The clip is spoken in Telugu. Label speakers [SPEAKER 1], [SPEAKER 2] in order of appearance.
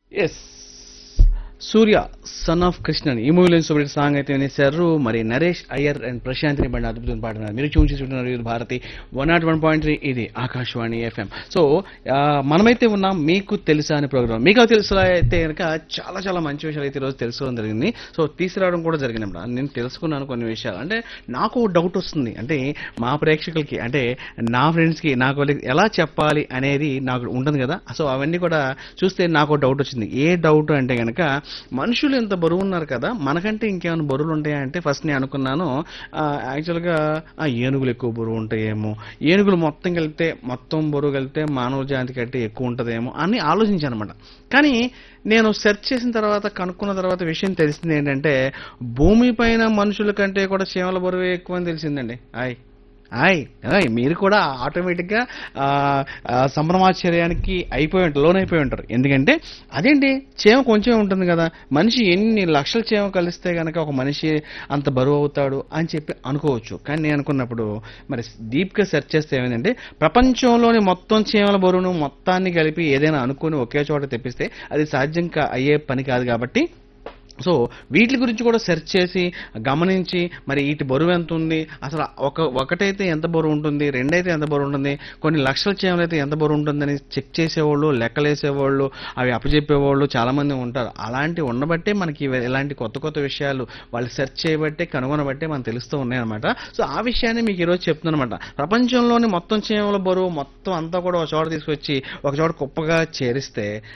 [SPEAKER 1] Yes Surya son of Krishnan ఈ మూవీలో సూపర్ సాంగ్ అయితే వినేశారు మరి నరేష్ అయ్యర్ అండ్ ప్రశాంత్ని బండి అద్భుతం పాడినారు మీరు చూసి చూస్తున్నారు ఇది Bharati one naught one point three ఇది ఆకాశవాణి ఎఫ్ఎం సో ఆ, మనమైతే ఉన్నాం మీకు తెలుసా అనే ప్రోగ్రామ్ మీకు తెలుసా అయితే కనుక చాలా చాలా మంచి విషయాలు అయితే ఈరోజు తెలుసుకోవడం జరిగింది సో తీసుకురావడం కూడా జరిగింది అన్నమాట. నేను తెలుసుకున్నాను కొన్ని విషయాలు అంటే నాకు డౌట్ వస్తుంది అంటే మా ప్రేక్షకులకి అంటే నా ఫ్రెండ్స్కి నాకు వాళ్ళకి ఎలా చెప్పాలి అనేది నాకు ఉంటుంది కదా సో అవన్నీ కూడా చూస్తే నాకు డౌట్ వచ్చింది ఏ డౌట్ అంటే కనుక మనుషులు ఎంత బరువు ఉన్నారు కదా మనకంటే ఇంకేమైనా బరువులు ఉంటాయా అంటే ఫస్ట్ నేను అనుకున్నాను ఆ, యాక్చువల్గా ఆ ఏనుగులు ఎక్కువ బరువు ఉంటాయేమో ఏనుగులు మొత్తం కలిపితే మొత్తం బరువు కలిపితే మానవ జాతి కంటే ఎక్కువ ఉంటుందేమో అని ఆలోచించాను అనమాట కానీ నేను సెర్చ్ చేసిన తర్వాత కనుక్కున్న తర్వాత విషయం తెలిసింది ఏంటంటే భూమి పైన మనుషుల కంటే కూడా చీమల బరువు ఎక్కువ అని తెలిసిందండి హాయ్ హాయ్ హాయ్ మీరు కూడా ఆటోమేటిక్గా ఆ, ఆ, సంభ్రమాశ్చర్యానికి అయిపోయి ఉంటారు లోన్ అయిపోయి ఉంటారు ఎందుకంటే అదేంటి చేమ కొంచెం ఉంటుంది కదా మనిషి ఎన్ని లక్షల చేమ కలిస్తే కనుక ఒక మనిషి అంత బరువు అవుతాడు అని చెప్పి అనుకోవచ్చు కానీ నేను అనుకున్నప్పుడు మరి డీప్గా సెర్చ్ చేస్తే ఏమైందంటే ప్రపంచంలోని మొత్తం చీమల బరువును మొత్తాన్ని కలిపి ఏదైనా అనుకుని ఒకే చోట తెప్పిస్తే అది సాధ్యం కా అయ్యే పని కాదు కాబట్టి సో వీటి గురించి కూడా సెర్చ్ చేసి గమనించి మరి వీటి బరువు ఎంత ఉంది అసలు ఒక ఒకటైతే ఎంత బరువు ఉంటుంది రెండైతే ఎంత బరువు ఉంటుంది కొన్ని లక్షల చేమలు అయితే ఎంత బరువు ఉంటుందని చెక్ చేసేవాళ్ళు లెక్కలేసేవాళ్ళు అవి అప్పచెప్పేవాళ్ళు చాలా మంది ఉంటారు అలాంటి ఉండబట్టే మనకి ఇవి- ఇలాంటి కొత్త కొత్త విషయాలు వాళ్ళు సెర్చ్ చేయబట్టే కనుగొనబట్టే మనకు తెలుస్తూ ఉన్నాయన్నమాట సో ఆ విషయాన్ని మీకు ఈరోజు చెప్తున్నాను అనమాట ప్రపంచంలోని మొత్తం చీమల బరువు మొత్తం అంతా కూడా ఒక చోట తీసుకొచ్చి ఒక చోట కుప్పగా చేరిస్తే